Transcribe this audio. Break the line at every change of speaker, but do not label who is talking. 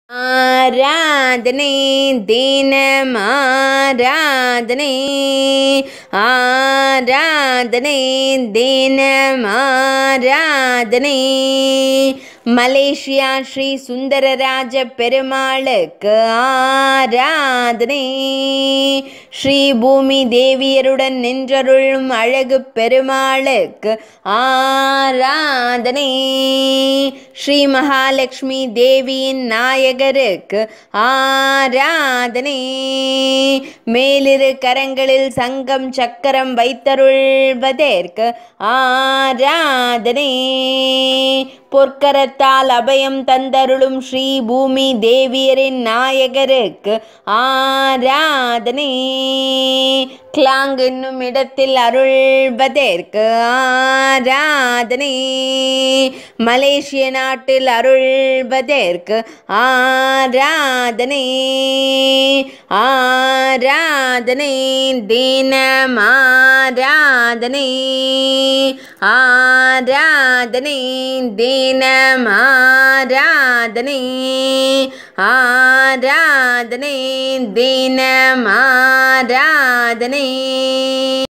ஆராதனை தினம் ஆராதனை ஆராதனை தினம் ஆராதனை மலேசியா ஸ்ரீ சுந்தரராஜ பெருமாளுக்கு ஆராதனை ஸ்ரீ பூமி தேவியருடன் நின்றருளும் அழகு பெருமாளுக்கு ஆராதனை ஸ்ரீ மகாலட்சுமி தேவியின் நாயகருக்கு ஆராதனை மேலிரு கரங்களில் சங்கம் சக்கரம் வைத்தருள்வதற்கு ஆராதனை பொற்கரத்தால் அபயம் தந்தருளும் ஸ்ரீ பூமி தேவியரின் நாயகருக்கு ஆராதனை கிளாங் என்னும் இடத்தில் அருள்வதற்கு ஆராதனை மலேசிய நாட்டில் அருள்வதற்கு ஆராதனை ஆராதனை தினம் ஆராதனை ஆராதனை தினம் ஆராதனை ஆராதனை தினம் ஆராதனை